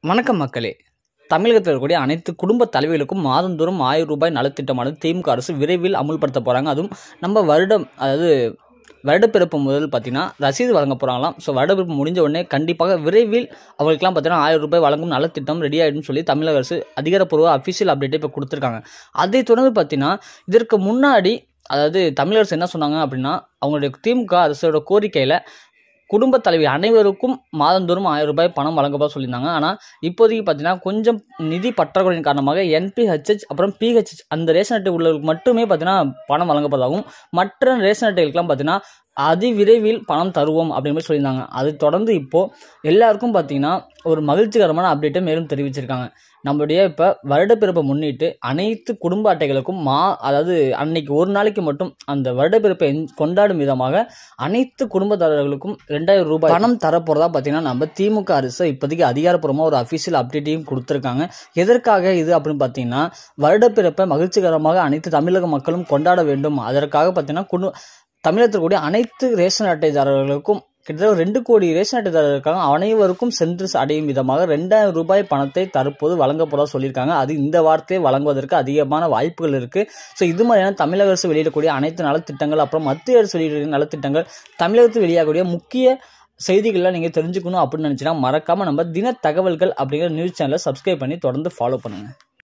வணக்கம் மக்களே தமிழகத்தில் இருக்கக்கூடிய அனைத்து குடும்ப தலைவிகளுக்கும் மாதந்தோறும் ஆயிரம் ரூபாய் நலத்திட்டமானது திமுக அரசு விரைவில் அமுல்படுத்த போகிறாங்க அதுவும் நம்ம வருடம் அதாவது வருடப்பிறப்பு முதல் பார்த்தீங்கன்னா ரசீது வழங்க போகிறாங்களாம் ஸோ வருடப்பிறப்பு முடிஞ்ச உடனே கண்டிப்பாக விரைவில் அவங்களுக்குலாம் பார்த்தீங்கன்னா ஆயிரம் ரூபாய் வழங்கும் நலத்திட்டம் ரெடி ஆகிடும்னு சொல்லி தமிழக அரசு அதிகாரப்பூர்வ அஃபிஷியல் அப்டேட்டை இப்போ கொடுத்துருக்காங்க அதை தொடர்ந்து பார்த்தீங்கன்னா இதற்கு முன்னாடி அதாவது தமிழக அரசு என்ன சொன்னாங்க அப்படின்னா அவங்களுடைய திமுக அரசோட கோரிக்கையில் குடும்ப தலைவி அனைவருக்கும் மாதந்தோறும் ஆயிரம் ரூபாய் பணம் வழங்கப்பட சொல்லியிருந்தாங்க ஆனால் இப்போதைக்கு பார்த்தீங்கன்னா கொஞ்சம் நிதி பற்றாக்குறையின் காரணமாக என்பிஹெச்ஹெச் அப்புறம் பிஹெச்ஹெச் அந்த ரேஷன் அட்டை உள்ளவர்களுக்கு மட்டுமே பார்த்தீங்கன்னா பணம் வழங்கப்படுவதாகவும் மற்ற ரேஷன் அட்டைகளுக்கெல்லாம் பார்த்தீங்கன்னா அதிவிரைவில் பணம் தருவோம் அப்படின்னு மாதிரி சொல்லியிருந்தாங்க அது தொடர்ந்து இப்போது எல்லாருக்கும் பார்த்தீங்கன்னா ஒரு மகிழ்ச்சிகரமான அப்டேட்டை மேலும் தெரிவிச்சிருக்காங்க நம்மளுடைய இப்போ வருடப்பிறப்பை முன்னிட்டு அனைத்து குடும்ப அட்டைகளுக்கும் மா அதாவது அன்னைக்கு ஒரு நாளைக்கு மட்டும் அந்த வருடப்பிறப்பை என்- கொண்டாடும் விதமாக அனைத்து குடும்பத்தாரர்களுக்கும் ரெண்டாயிரம் ரூபாய் பணம் தரப்போறதா பார்த்தீங்கன்னா நம்ம திமுக அரசு இப்போதைக்கு அதிகாரப்பூர்வமாக ஒரு அஃபிஷியல் அப்டேட்டையும் கொடுத்துருக்காங்க எதற்காக இது அப்படின்னு பார்த்தீங்கன்னா வருடப்பிறப்பை மகிழ்ச்சிகரமாக அனைத்து தமிழக மக்களும் கொண்டாட வேண்டும் அதற்காக பார்த்தீங்கன்னா குடு தமிழகத்தில் கூடிய அனைத்து ரேஷன் அட்டைதாரர்களுக்கும் கிட்டத்தட்ட ஒரு ரெண்டு கோடி ரேஷன் அட்டைதாரர் இருக்காங்க அனைவருக்கும் சென்று அடையும் விதமாக ரெண்டாயிரம் ரூபாய் பணத்தை தற்போது வழங்க போறதா சொல்லியிருக்காங்க அது இந்த வார்த்தையை வழங்குவதற்கு அதிகமான வாய்ப்புகள் இருக்கு ஸோ இது மாதிரியான தமிழக அரசு வெளியிடக்கூடிய அனைத்து நலத்திட்டங்கள் அப்புறம் மத்திய அரசு வெளியிடக்கூடிய நலத்திட்டங்கள் தமிழகத்தில் வெளியாகக்கூடிய முக்கிய செய்திகள்லாம் நீங்கள் தெரிஞ்சுக்கணும் அப்படின்னு நினச்சினா மறக்காம நம்ம தின தகவல்கள் அப்படிங்கிற நியூஸ் சேனலை சப்ஸ்கிரைப் பண்ணி தொடர்ந்து ஃபாலோ பண்ணுங்க